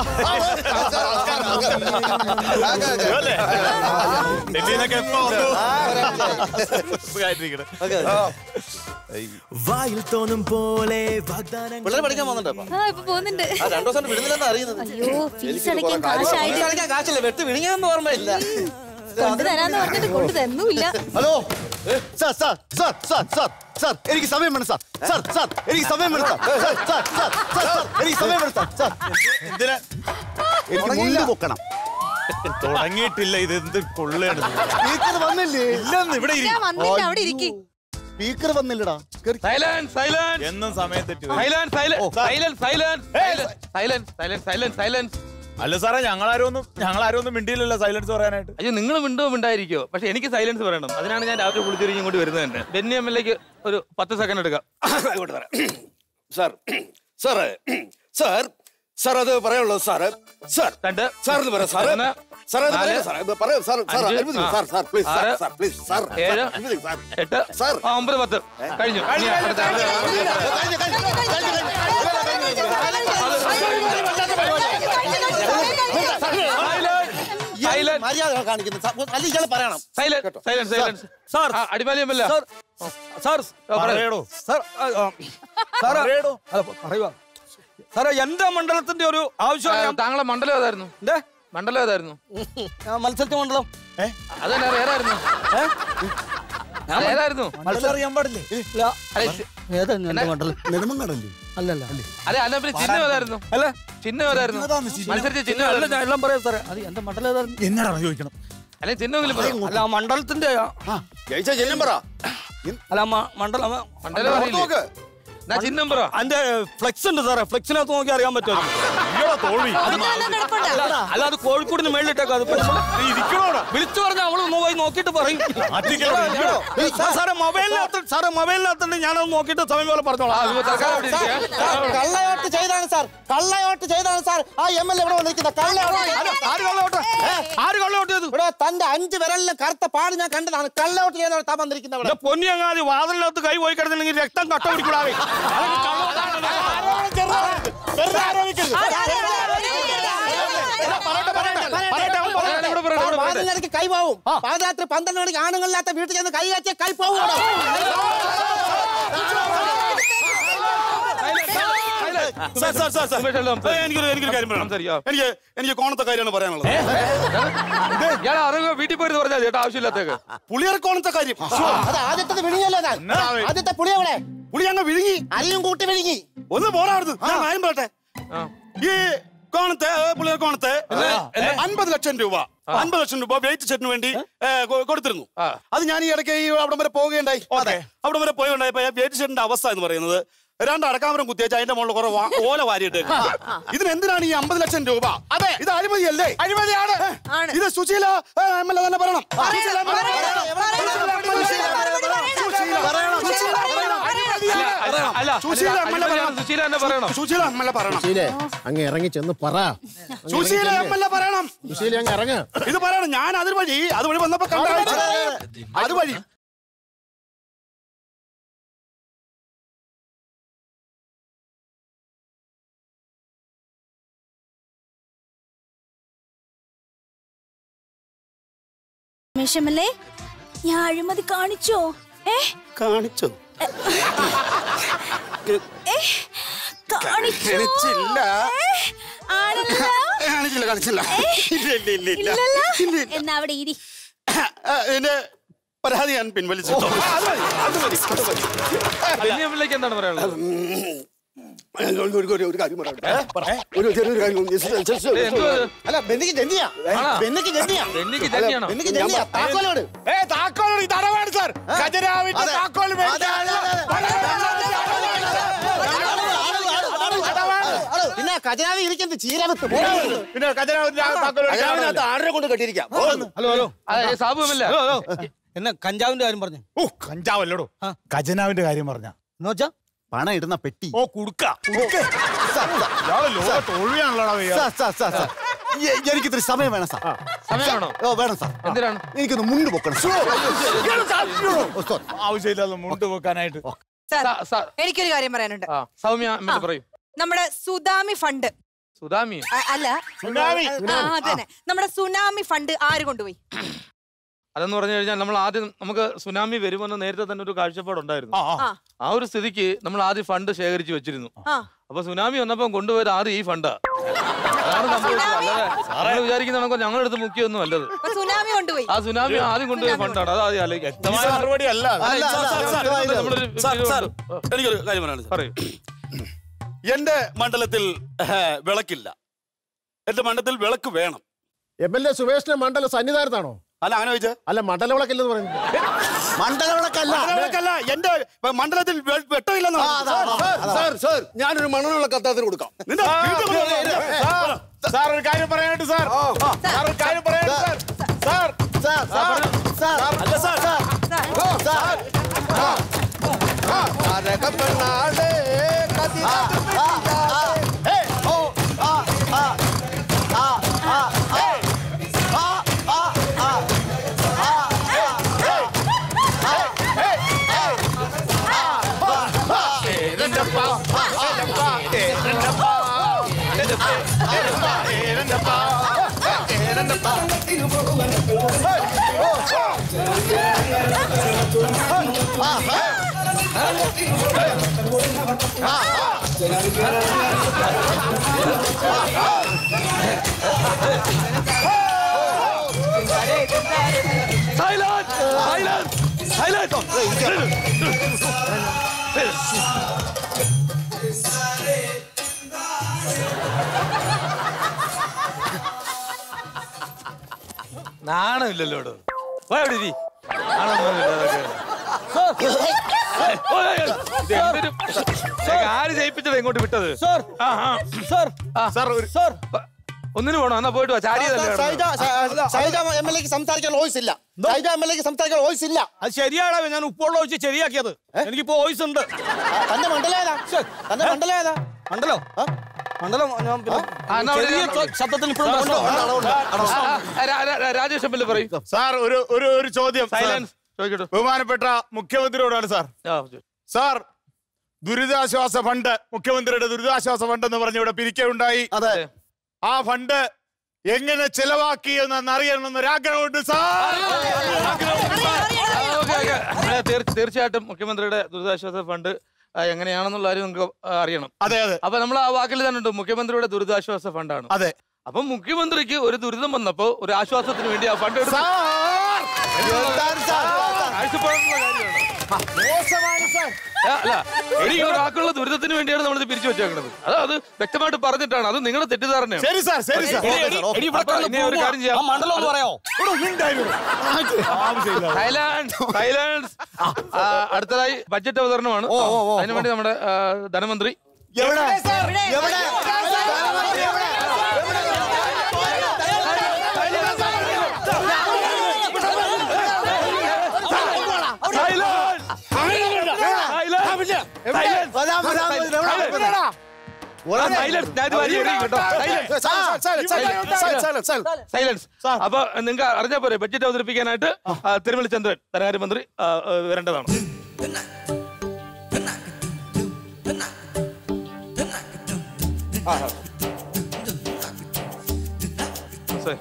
അല്ലേ? ഡൽഹിന്നൊക്കെ എപ്പോ വന്നു? സുഖായിട്ടിരിക്കണ്. വായിൽ തോന്നും പോലെ വാഗ്ദാനങ്ങൾ പിള്ളേർ പഠിക്കാൻ പോകുന്നുണ്ടോ ഇപ്പൊ? ആ ഇപ്പൊ പോകുന്നുണ്ട് ആ രണ്ടു ദിവസം വിടുന്നില്ലെന്ന് അറിയുന്നത് അയ്യോ ഫീസ് അടയ്ക്കാൻ കാശായിട്ട് കളിക്കാൻ കാശില്ല വെട്ട് വിഴുങ്ങിയൊന്നും ഓർമ്മയില്ല കൊണ്ടു തരാന്ന് പറഞ്ഞിട്ട് കൊണ്ടു തന്നുമില്ല hello sir sir sir sir sir sir എനിക്ക് സമയം വേണം സാർ സാർ സാർ എനിക്ക് സമയം വേണം sir sir sir sir sir sir എനിക്ക് സമയം വേണം സാർ സാർ എന്തിനാ എനിക്ക് മുണ്ട് പൊക്കണം തുടങ്ങിയിട്ടില്ല ഇത് എന്ത് കൊള്ളയാണ് സ്പീക്കർ വന്നില്ലേ ഇല്ലെന്ന് ഇവിടെ ഇരി. ഞാൻ വന്നില്ല അവിടെ ഇരിക്കും സ്പീക്കർ വന്നില്ലടാ കേറി. സൈലൻസ് സൈലൻസ് എന്നും സമയം തെറ്റി വരും. Silence silence silence silence silence silence silence അല്ല സാറേ ഞങ്ങളാരും ഒന്നും ഞങ്ങളാരും ഒന്നും മിണ്ടിയില്ലല്ലോ സൈലൻസ് പറയാനായിട്ട് അയ്യോ നിങ്ങൾ മിണ്ടോ മിണ്ടായിരിക്കോ പക്ഷെ എനിക്ക് സൈലൻസ് പറയണം അതിനാണ് ഞാൻ രാത്രി കുളിച്ചൊരുങ്ങി ഇങ്ങോട്ട് വരുന്നത് തന്നെ ബെന്നി എം എൽ എക്ക് ഒരു പത്ത് സെക്കൻഡ് എടുക്കാം ഇങ്ങോട്ട് തരാം സാർ സാറേ സാർ സാർ അത് പറയാനുള്ളത് സാറ് സാർ രണ്ട് സാർ എന്ന് പറയാം സാറ് ഒന്ന്, സാർ അത് നാല്, പറയാം സാർ ഇത് പറയാം സാർ സാർ അഞ്ച്, അനുവദിക്കൂ ആ, സാർ സാർ പ്ലീസ് സാർ ആറ്, സാർ പ്ലീസ് സാർ ഏഴ്, അനുവദിക്കൂ സാർ എട്ട് സാർ. ആ, ഒമ്പത് പത്ത് കഴിഞ്ഞു ഇനി അടുത്ത സൈലൻസ് മര്യാദ കാണിക്കുന്നത് അല്ല ഇയാൾ പറയണം silence silence silence sir Adimali M L A sir sir പറയടോ സാർ ആ, ആ, സാർ അല്ല, പറയുക സാറേ എന്റെ മണ്ഡലത്തിന്റെ ഒരു ആവശ്യമാണ് ഞാൻ- താങ്കളെ മണ്ഡലം ഏതായിരുന്നു എന്തേ? മണ്ഡലം ഏതായിരുന്നു ആ, മത്സരത്തെ മണ്ഡലം അതന്നെ ഏതായിരുന്നു ഏതായിരുന്നു അറിയാൻ പാടില്ലേ ഇല്ല. ഏതാ എന്റെ മണ്ഡലം നെടുമങ്ങാടല്ലേ അല്ലല്ല അതെ അല്ല പിന്നെ ചിഹ്നം ഏതായിരുന്നു അല്ല ചിഹ്നം ഏതായിരുന്നു മത്സരിച്ച ചിഹ്നം അല്ല ഏതായിരുന്നു ഞാൻ എല്ലാം പറയാം സാറേ അത് എന്റെ മണ്ഡലം ഏതായിരുന്നു എന്നാടാ ചോദിക്കണം അല്ലെ ചിഹ്നമെങ്കിലും പറയൂ. അല്ല ആ മണ്ഡലത്തിന്റെ ആ, ജയിച്ച ചിഹ്നം പറ അല്ല ആ മ- മണ്ഡലം ആ, മണ്ഡലം അറിയില്ലേ? എന്നാ ചിഹ്നം പറ അതിന്റെ ഫ്ലെക്സ് ഉണ്ട് സാറേ ഫ്ലെക്സിനകത്ത് നോക്കി അറിയാൻ പറ്റുമോ തോൽവി അല്ല അത് കോഴിക്കോടിന് മേളിലിട്ടേക്കോ അത് വിളിച്ചു പറഞ്ഞാൽ അവള് ഒന്ന് പോയി നോക്കിയിട്ട് പറയും സാ- സാറേ മൊബൈലിനകത്ത് സാറേ മൊബൈലിനകത്തുണ്ട് ഞാനത് നോക്കിയിട്ട് സമയം പോലെ പറഞ്ഞോളാം ഇപ്പൊ തൽക്കാലം അവിടെ സാർ, ഇരിക്കുക. സാർ, കള്ളയോട്ട് ചെയ്താണ് സാർ കള്ളയോട്ട് ചെയ്താണ് സാർ ആ എം എൽ എ ഇവിടെ വന്നിരിക്കുന്ന കള്ളയോട്ട് ആര് കള്ളോട്ട് ആര് കള്ളോട്ട് ചെയ്തു ഇവിടെ തന്റെ അഞ്ച് വിരലിലും കറുത്ത പാട് ഞാൻ കണ്ടതാണ് കള്ളയോട്ട് ചെയ്താണ് താൻ വന്നിരിക്കുന്ന ഇവിടെ എന്റെ പൊന്നി അങ്ങാതി വാതിലിനകത്ത് കൈ പോയി കിടന്നില്ലെങ്കിൽ രക്തം കട്ട പിടിക്കൂടാതെ പറയട്ടെ, ഇവിടെ പറയട്ടെ, ഇവിടെ പറയട്ടെ. പാതിരാത്രിക്ക് കൈ പോവും പാതിരാത്രി പന്ത്രണ്ട് മണിക്ക് ആണുങ്ങളില്ലാത്ത വീട്ടിൽ ചെന്ന് കൈ കാച്ചിയ കൈ പോവും sir sir sir sir Sumesh എല്ലാം ഏ, എനിക്കൊരു എനിക്കൊരു കാര്യം പറയണം സംസാരിക്കാം. എനിക്ക് എനിക്ക് കോണത്തെ കാര്യമാണ് പറയാനുള്ളത് ഇയാൾ അറിവ് വീട്ടിൽ പോയിട്ട് പറഞ്ഞാൽ ചേട്ടാ ആവശ്യമില്ലാത്തേക്ക് പുളിയർ കോണത്തെ കാര്യം അത് ആദ്യത്തെ വിഴുങ്ങിയല്ലോ ഞാൻ ആദ്യത്തെ പുളി എവിടെ പുളി അങ്ങ് വിഴുങ്ങി അരിയും കൂട്ടി വിഴുങ്ങി ഒന്ന് പോരാടുന്നു ഞാൻ കാര്യം പറയട്ടെ ഈ കോണത്തെ പുള്ളിയർ കോണത്തെ അൻപത് ലക്ഷം രൂപ അൻപത് ലക്ഷം രൂപ വെയിറ്റ് സെറ്റിന് വേണ്ടി ഏ, കൊ- കൊടുത്തിരുന്നു അത് ഞാൻ ഈ ഇടയ്ക്ക് ഈ അവിടെ വരെ പോവുകയുണ്ടായി അവിടെ വരെ പോയുണ്ടായപ്പോ വെയിറ്റ് സെറ്റിന്റെ അവസ്ഥ എന്ന് പറയുന്നത് രണ്ട് അടക്കാമരം കുത്തിയേച്ച് അതിന്റെ മുകളിൽ കുറെ വാ- ഓല വാരിയിട്ട് ഇതിന് എന്തിനാണ് ഈ അമ്പത് ലക്ഷം രൂപ അതെ ഇത് അഴിമതിയല്ലേ അഴിമതിയാണ് ഇത് സുശീല എം എൽ എ തന്നെ പറയണം സുശീല MLA അല്ല സുശീല എം എൽ എ പറയണം സുശീല തന്നെ പറയണം സുശീല എം എൽ എ പറയണം സുശീലേ അങ്ങ് ഇറങ്ങി ചെന്ന് പറ സുശീല എം എൽ എ പറയണം സുശീല അങ്ങ് ഇറങ്ങ ഇത് പറയണം ഞാൻ അത് വഴി അത് വഴി വന്നപ്പോ കണ്ട കാഴ്ച. അത് വഴി രമേശമല്ലേ ഞാൻ അഴിമതി കാണിച്ചോ ഏ കാണിച്ചോ ഏ കാണിച്ചോ കാണിച്ചില്ല. ഏ, ആണല്ലോ കാണിച്ചില്ല കാണിച്ചില്ല ഇല്ല ഇല്ല ഇല്ല ഇല്ല ഇല്ലല്ലോ എന്നാ അവിടെ ഇരി ആ, എന്റെ പരാതി ഞാൻ പിൻവലിച്ചു അത് മതി, അത് മതി, അത് മതി. ബെന്നി എം എൽ എക്ക് എന്താണ് പറയാനുള്ളത് ഒരു- ഒരു- ഒരു- ഒരു കാര്യം പറയട്ടെ ഒരു ചെറിയൊരു കാര്യം just- just- ഏ, എന്തുവാ ഇത്? അല്ല ബെന്നിക്ക് ജന്തിയാ ആണോ? ബെന്നിക്ക് ജന്തിയാ ബെന്നിക്ക് ജന്യാണോ ബെന്നിക്ക് ജന്തിയാ താക്കോലോട് ഏ താക്കോലോട് ഇത് അടവാണ് സാർ ഖജരാവിന്റെ താക്കോൽ പിന്നെ ഖജനാവി ഇരിക്കുന്നത് ചീരവത്ത് പിന്നെ ഖജരാവിന്റെ താക്കോൽ അതിനകത്ത് ആടിനെ കൊണ്ട് കെട്ടിയിരിക്കാം ഹലോ ഹലോ അതെ Sabu M L A hello hello എന്നെ കഞ്ചാവിന്റെ കാര്യം പറഞ്ഞു ഓ കഞ്ചാവല്ലോടോ ഖജനാവിന്റെ കാര്യം പറഞ്ഞ എന്ന് വെച്ചാ പണം ഇടുന്ന പെട്ടി ഓ കുടുക്ക ഇയാള് ലോക തോൽവിയാണല്ലോടാ വയ്യ സാർ സാർ സാർ സാർ എ- എനിക്കിത്തിരി സമയം വേണം സാർ സമയമാണോ ഓ വേണം സാർ എന്തിനാണ് എനിക്കൊന്ന് മുണ്ട് പൊക്കണം ഓ, sorry. ആവശ്യമില്ലാതെ മുണ്ട് വെക്കാനായിട്ട് സാ- സാ- എനിക്കൊരു കാര്യം പറയാനുണ്ട് ആ, സൗമ്യ എം എൽ എ പറയൂ നമ്മുടെ സുദാമി ഫണ്ട് സുധാമി ആ, അല്ല സുനാമി. ആ അതന്നെ നമ്മുടെ സുനാമി ഫണ്ട് ആര് കൊണ്ടുപോയി അതെന്ന് പറഞ്ഞു കഴിഞ്ഞാൽ നമ്മൾ ആദ്യം നമുക്ക് സുനാമി വരുമെന്ന് നേരത്തെ തന്നെ ഒരു കാഴ്ചപ്പാടുണ്ടായിരുന്നു ആ ആ ഒരു സ്ഥിതിക്ക് നമ്മൾ ആദ്യം ഫണ്ട് ശേഖരിച്ച് വെച്ചിരുന്നു ആ അപ്പൊ സുനാമി വന്നപ്പോ കൊണ്ടുപോയത് ആദ്യം ഈ ഫണ്ടാ അതാണ് സംഭവിച്ചത് അല്ലാതെ നമ്മൾ വിചാരിക്കുന്ന കണക്കോ ഞങ്ങളുടെ അടുത്ത് മുഖ്യമൊന്നും അല്ലത് അപ്പൊ സുനാമി കൊണ്ടുപോയി ആ സുനാമി ആദ്യം കൊണ്ടുപോയ ഫണ്ടാണ് അത് ആദ്യം ആലോചിക്കാം ഈ മറുപടി അല്ല അല്ല, അല്ല, സാർ, സാർ, അല്ല, അല്ല. നമ്മളൊരു സാർ, ഇത് സാർ, കൊണ്ട്- എനിക്കൊരു കാര്യം പറയാനുണ്ട് സാർ. പറയൂ എന്റെ മണ്ഡലത്തിൽ ഏഹ്, വിളക്കില്ല എന്റെ മണ്ഡലത്തിൽ വിളക്ക് വേണം എം എൽ എ സുരേഷിന്റെ മണ്ഡല സന്നിധാനത്താണോ അല്ല അങ്ങനെ ചോദിച്ചാ അല്ല മണ്ഡല വിളക്കില്ലെന്ന് പറയുന്നു മണ്ഡലവിളക്കല്ല വിളക്കല്ല എന്റെ മണ്ഡലത്തിൽ വെ- വെട്ടമില്ലെന്നാണ് ആ, അതാ, അതാ, അതാ. സാർ സാർ ഞാനൊരു മണലുള്ള കത്താത്തിന് കൊടുക്കാം നിന്റെ വീട്ടിൽ കൊണ്ടുവന്ന് സാർ, സാർ ഒരു കാര്യം പറയാനുണ്ട് സാർ സാർ ഒരു കാര്യം പറയാനുണ്ട് sir sir sir sir sir അല്ല സാർ സാർ, സാർ അരകപ്പെണ്ണാളേ കതിരാ Silence! Silence! Silence! നാണമില്ലല്ലോ ഇവിടെ. വാ ഇവിടെ ഇരി. നാണമൊന്നുമില്ല അതൊക്കെ. ഓയ്, ഓയ്, ഓയ്. ഇത് എന്തൊരു ഇതൊക്കെ ആര് ജയിപ്പിച്ചത് ഇങ്ങോട്ട് വിട്ടത് സാർ ആ, ആ. സാർ സാർ ഒരു സാർ ഒന്നിനു പോണോ എന്നാ പോയിട്ട് വാ ചാരിയതല്ലേ സൈജ കിടന്നത്. സൈജ എം എൽ എക്ക് സംസാരിക്കാൻ വോയിസ് ഇല്ല സൈജ എം എൽ എക്ക് സംസാരിക്കാൻ വോയിസ് ഇല്ല അത് ശരിയാടാ ഞാൻ ഉപ്പുള്ള ഒഴിച്ച് ശരിയാക്കിയത് എനിക്കിപ്പോ വോയിസ് ഉണ്ട് ആ, തന്റെ മണ്ഡലം ഏതാ തന്റെ മണ്ഡലം ഏതാ മണ്ഡലോ ആ? മണ്ഡലം ഞാൻ പിന്നെ ആ, എന്നാ അവിടെ ചെറിയ ഇരുന്നോ. ശബ്ദത്തിൽ ഇപ്പോഴും പ്രശ്നം. ആ, ആ, രാ- രാ- രാ- രാജേഷ് എം എൽ എ പറയൂ സാർ ഒരു ഒരു ഒരു ചോദ്യം സാർ. സൈലൻസ് ചോദിക്കട്ടെ ബഹുമാനപ്പെട്ട മുഖ്യമന്ത്രിയോടാണ് സാർ ആ, ചോ- സാർ ദുരിതാശ്വാസ ഫണ്ട് മുഖ്യമന്ത്രിയുടെ ദുരിതാശ്വാസ ഫണ്ട് എന്ന് പറഞ്ഞ് ഇവിടെ പിരിക്കുകയുണ്ടായി അതെ ആ ഫണ്ട് എങ്ങനെ ചെലവാക്കി എന്ന് അറിയണമെന്ന് ഒരാഗ്രഹമുണ്ട് സാർ ആഗ്രഹമുണ്ട് സാർ. ആ, ഓക്കേ, ഓക്കേ. അതെ, തീർ- തീർച്ചയായിട്ടും മുഖ്യമന്ത്രിയുടെ ദുരിതാശ്വാസ ഫണ്ട് ആ, എങ്ങനെയാണെന്നുള്ള കാര്യം നിങ്ങൾക്ക് ആ, അറിയണം അതെ അതെ അപ്പൊ നമ്മൾ ആ വാക്കിൽ തന്നെ ഉണ്ട് മുഖ്യമന്ത്രിയുടെ ദുരിതാശ്വാസ ഫണ്ടാണ് അതെ അപ്പൊ മുഖ്യമന്ത്രിക്ക് ഒരു ദുരിതം വന്നപ്പോ ഒരു ആശ്വാസത്തിന് വേണ്ടി ആ ഫണ്ട് എടുത്തു. സാർ എന്താണ് സാർ ആഴ്ചപ്പാടുള്ള കാര്യമാണ്. മോശമാണ് സാർ ആ, അല്ല എനിക്ക് ഒരാൾക്കുള്ള ദുരിതത്തിന് വേണ്ടിയാണ് നമ്മളിത് പിരിച്ചു വെച്ചേക്കുന്നത് അത് അത് വ്യക്തമായിട്ട് പറഞ്ഞിട്ടാണ് അത് നിങ്ങളുടെ തെറ്റിദ്ധാരണയാണ് ശരി സാർ ശരി സാർ എടി, എടി, എടി, ഇവിടെ അപ്പൊ കിടന്ന് ഇനി ഒരു കാര്യം ചെയ്യാം. ആ മണ്ഡലം ഒന്ന് പറയാമോ സൈലൻസ് സൈലൻസ് ആ, അടുത്തതായി ബഡ്ജറ്റ് അവതരണമാണ് അതിനുവേണ്ടി നമ്മുടെ ആ, ധനമന്ത്രി എവിടെ എവിടെ? എവിടെ ധനമന്ത്രി എവിടെ? വരാം, വരാം, വരാം, എവിടെ? സൈലൻസ് ഞാൻ ഇത് വാരി എറിയും കേട്ടോ സൈലൻസ് സൈലൻസ് അപ്പൊ നിങ്ങൾക്ക് അറിഞ്ഞാ പോരെ ബഡ്ജറ്റ് അവതരിപ്പിക്കാനായിട്ട് ആ, തിരുമല ചന്ദ്രൻ ധനകാര്യമന്ത്രി ആ, ആ, വരേണ്ടതാണ് സെ-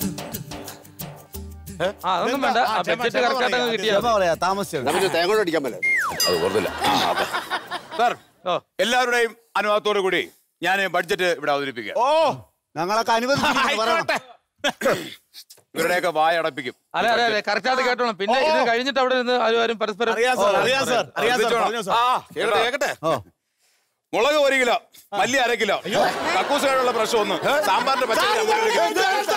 ആ അതൊന്നും വേണ്ട ആ, ബഡ്ജറ്റ് കറക്റ്റായിട്ട് അങ്ങ് കിട്ടിയാൽ ക്ഷമ പറയാ താമസിച്ചു നമുക്ക് തേങ്ങോട്ട് അടിക്കാൻ പറ്റില്ല അത് വെറുതെ സാർ ഓ. എല്ലാവരുടെയും അനുവാദത്തോടു കൂടി ഞാൻ ബഡ്ജറ്റ് ഇവിടെ അവതരിപ്പിക്കുക ഓ ഞങ്ങളൊക്കെ അനുവദിച്ചിരിക്കുന്നു പറയണം ഇവരുടെയൊക്കെ വായ അടപ്പിക്കും അതെ അതെ അതെ കറക്റ്റായിട്ട് കേട്ടോണം പിന്നെ ഇത് കഴിഞ്ഞിട്ട് അവിടെ നിന്ന് ആരും ആരും പരസ്പരം അറിയാം സാർ അറിയാം സാർ അറിയാം സാർ ശ്രദ്ധിച്ചോണം. പറഞ്ഞോ സാർ ആ, കേക്കട്ടെ, കേക്കട്ടെ. ഓ മുളക് ഒരു കിലോ മല്ലി അര കിലോ കക്കൂസുകാരുള്ള പ്രശ്നം ഒന്ന് സാമ്പാറിന്റെ പച്ചക്കറി ഒരു കിലോ.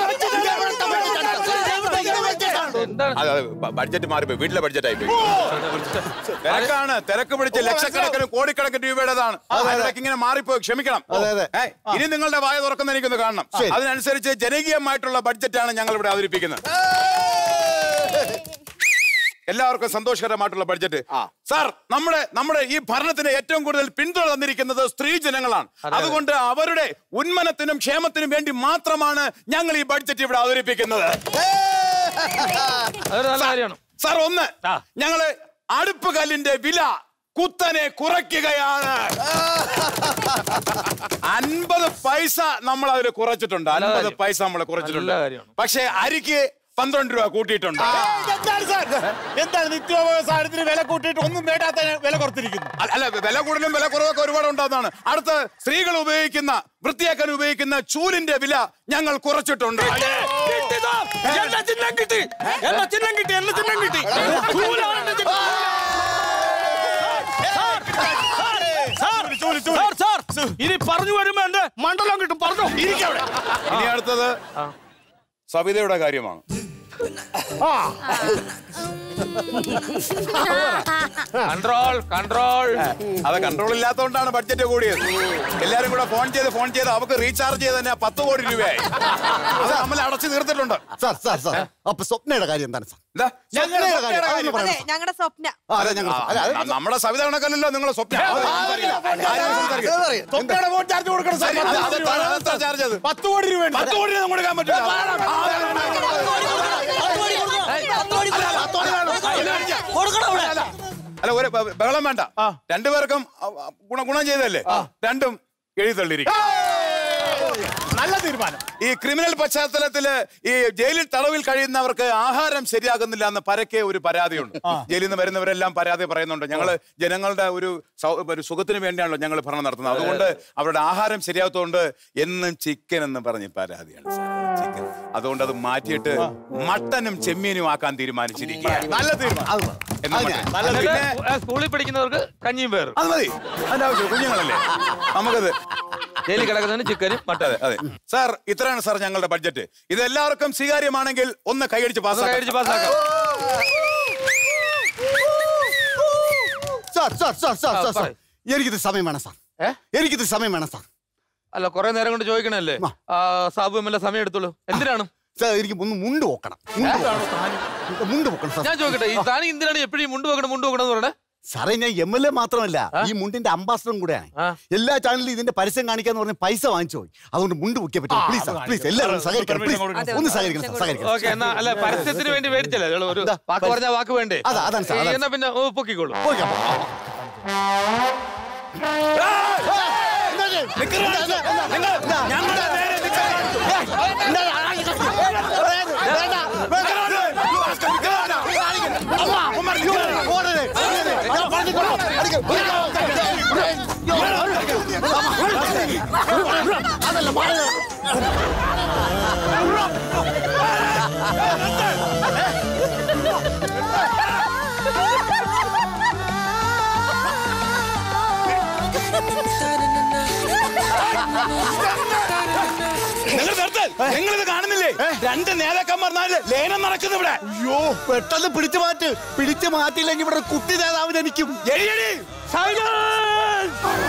എന്താണ് അതെ, അതെ, ബ- ബഡ്ജറ്റ് മാറിപ്പോയി വീട്ടിലെ ബഡ്ജറ്റ് ആയിപ്പോയി തിരക്കാണ് തിരക്ക് പിടിച്ച് ലക്ഷക്കണക്കിന് കോടിക്കണക്കിന് രൂപയുടേതാണ് അതിനിടയ്ക്ക് ഇങ്ങനെ മാറിപ്പോയി ക്ഷമിക്കണം അതെ, അതെ. ഏ, ഇനി നിങ്ങളുടെ വായ തുറക്കുന്ന എനിക്കൊന്ന് കാണണം ശരി. അതിനനുസരിച്ച് ജനകീയമായിട്ടുള്ള ബഡ്ജറ്റാണ് ഞങ്ങൾ ഇവിടെ അവതരിപ്പിക്കുന്നത് എല്ലാവർക്കും സന്തോഷകരമായിട്ടുള്ള ബഡ്ജറ്റ് സാർ നമ്മുടെ നമ്മുടെ ഈ ഭരണത്തിന് ഏറ്റവും കൂടുതൽ പിന്തുണ തന്നിരിക്കുന്നത് സ്ത്രീ ജനങ്ങളാണ് അതുകൊണ്ട് അവരുടെ ഉന്മനത്തിനും ക്ഷേമത്തിനും വേണ്ടി മാത്രമാണ് ഞങ്ങൾ ഈ ബഡ്ജറ്റ് ഇവിടെ അവതരിപ്പിക്കുന്നത് അതൊരു നല്ല കാര്യമാണ് സാർ ഒന്ന് ആ. ഞങ്ങള് അടുപ്പ് കല്ലിന്റെ വില കുത്തനെ കുറയ്ക്കുകയാണ് അൻപത് പൈസ നമ്മൾ അതിൽ കുറച്ചിട്ടുണ്ട് അൻപത് പൈസ നമ്മൾ കുറച്ചിട്ടുണ്ട് പക്ഷേ അരിക്ക് പന്ത്രണ്ട് രൂപ കൂട്ടിയിട്ടുണ്ട് എന്താണ് സാർ എന്താണ് നിത്യോപയോഗ സാധനത്തിന് വില കൂട്ടിയിട്ട് ഒന്നും വേണ്ടാത്ത വില കുറച്ചിരിക്കുന്നു അല്ല അല്ല, വില കൂടുതലും വില കുറവൊക്കെ ഒരുപാട് ഉണ്ടാകുന്നതാണ് അടുത്ത് സ്ത്രീകൾ ഉപയോഗിക്കുന്ന വൃത്തിയാക്കാൻ ഉപയോഗിക്കുന്ന ചൂലിന്റെ വില ഞങ്ങൾ കുറച്ചിട്ടുണ്ട് എല്ലാ ചിഹ്നം കിട്ടി എല്ലാ ചിഹ്നം കിട്ടി എല്ലാ ചിഹ്നം കിട്ടി ചൂലാണ് എന്റെ ചിഹ്നം. സാർ, സാർ, സാർ, ഇനി പറഞ്ഞു വരുമ്പോ എന്റെ മണ്ഡലം കിട്ടും പറഞ്ഞു ഇരിക്കവിടെ ഇനി അടുത്തത് സവിതയുടെ കാര്യമാണ് കൺട്രോൾ കൺട്രോൾ അത് കൺട്രോൾ ഇല്ലാത്തതുകൊണ്ടാണ് ബഡ്ജറ്റ് കൂടിയത് എല്ലാരും കൂടെ ഫോൺ ചെയ്ത് ഫോൺ ചെയ്ത് അവർക്ക് റീചാർജ് ചെയ്ത് തന്നെ പത്ത് കോടി രൂപയായി അത് നമ്മൾ അടച്ചു തീർത്തിട്ടുണ്ട് സാർ സാർ സാർ അപ്പൊ സ്വപ്നയുടെ കാര്യം എന്താണ് സാർ എന്താ? സ്വപ്നയുടെ കാര്യം അതൊന്ന് അതെ പറയണം സാർ. ഞങ്ങളുടെ സ്വപ്ന ആ, അതെ ഞങ്ങൾ അല്ല, അത് ആ, നമ്മുടെ സവിത കണക്കല്ലല്ലോ നിങ്ങളെ സ്വപ്നം അത് സംസാരിക്കില്ല. ആരും സംസാരിക്കില്ല. തൊണ്ടയുടെ ഫോൺ ചാർജ് കൊടുക്കണം സാർ അത് അത് എത്ര- അത് എത്ര ചാർജ് അത്? പത്ത് കോടി രൂപ പത്ത് കോടി ഒന്നും കൊടുക്കാൻ പറ്റില്ല അല്ല ഒരു ബ- ബഹളം വേണ്ട രണ്ടുപേർക്കും അ, അ, ഗുണം ഗുണം ചെയ്തല്ലേ രണ്ടും എഴുതി തള്ളിയിരിക്കും നല്ല തീരുമാനം ഈ ക്രിമിനൽ പശ്ചാത്തലത്തില് ഈ ജയിലിൽ തടവിൽ കഴിയുന്നവർക്ക് ആഹാരം ശരിയാകുന്നില്ല എന്ന് പരക്കെ ഒരു പരാതിയുണ്ട് ജയിലിൽ നിന്ന് വരുന്നവരെല്ലാം പരാതി പറയുന്നുണ്ട് ഞങ്ങള് ജനങ്ങളുടെ ഒരു സൗ- ഒരു സുഖത്തിന് വേണ്ടിയാണല്ലോ ഞങ്ങൾ ഭരണം നടത്തുന്നത് അതുകൊണ്ട് അവരുടെ ആഹാരം ശരിയാത്തതുകൊണ്ട് എന്നും ചിക്കൻ എന്ന് പറഞ്ഞ് പരാതിയാണ് സാർ. ചിക്കൻ അതുകൊണ്ട് അത് മാറ്റിയിട്ട് മട്ടനും ചെമ്മീനും ആക്കാൻ തീരുമാനിച്ചിരിക്കുകയാണ് നല്ല തീരുമാനം എന്നാ മട്ടൻ. എന്നിട്ട് പിന്നെ സ്കൂളിൽ പഠിക്കുന്നവർക്ക് കഞ്ഞിയും പേരും അത് മതി അതിന്റെ ആവശ്യം കുഞ്ഞുങ്ങളല്ലേ നമുക്കത് ജയിലിൽ കിടക്കുന്നതിന് ചിക്കനും മട്ടൻ അതെ അതെ സാർ ഇത്രയാണ് സാർ ഞങ്ങളുടെ ബഡ്ജറ്റ് ഇത് എല്ലാവർക്കും സ്വീകാര്യമാണെങ്കിൽ ഒന്ന് കൈയടിച്ച് ഒന്ന് പാസ് കൈയടിച്ച് പാസ്സാക്കാം സാർ സാർ സാർ സാർ ആ, സാർ സാർ പറയ്. എനിക്കിത് സമയം വേണം സാർ ഏ? എനിക്കിത് സമയം വേണം സാർ അല്ല കുറെ നേരം കൊണ്ട് ചോദിക്കണല്ലേ ആ, സാബു എം എൽ എ സമയം എടുത്തോളൂ എന്തിനാണ് സാർ എനിക്ക് ഒന്ന് മുണ്ട് പോക്കണം മുണ്ട് പോക്കണം. മുണ്ട് പോക്കണം സാർ ഞാൻ ചോദിക്കട്ടെ ഈ താൻ എന്തിനാണ് എപ്പോഴും ഈ മുണ്ട് വെക്കണം മുണ്ട് വെക്കണം എന്ന് പറയണേ സാറേ ഞാൻ എം എൽ എ മാത്രമല്ല ഈ മുണ്ടിന്റെ അംബാസഡറും കൂടെയാണ് ആ. എല്ലാ ചാനലിലും ഇതിന്റെ പരസ്യം കാണിക്കാന്ന് പറഞ്ഞ പൈസ വാങ്ങിച്ചു പോയി അതുകൊണ്ട് മുണ്ട് പൊക്കിയ പറ്റും പ്ലീസ് സാർ പ്ലീസ് എല്ലാവരും ഒന്ന് സഹകരിക്കണം പ്ലീസ് ഒന്ന് സഹകരിക്കണം സാർ സഹകരിക്കണം ഓക്കെ എന്നാ അല്ല പരസ്യത്തിന് വേണ്ടി മേടിച്ചല്ലേ ഇയാള് ഒരു ഇതാ, വാക്ക് പറഞ്ഞ വാക്ക് വേണ്ടേ അതാ, അതാണ് സാർ, അതാണ് എന്നാ പിന്നെ ഓ, പൊക്കിക്കോളൂ പോയിക്കാം, പോകാം. നിങ്ങൾ നിർത്ത് നിങ്ങൾ ഇത് കാണുന്നില്ലേ രണ്ട് നേതാക്കന്മാർ ലേനം നടക്കുന്നു ഇവിടെ അയ്യോ പെട്ടെന്ന് പിടിച്ചു മാറ്റ് പിടിച്ചു മാറ്റിയില്ലെങ്കിൽ ഇവിടെ ഒരു കുട്ടി നേതാവ് ജനിക്കും എഴുതി സൈലൻസ്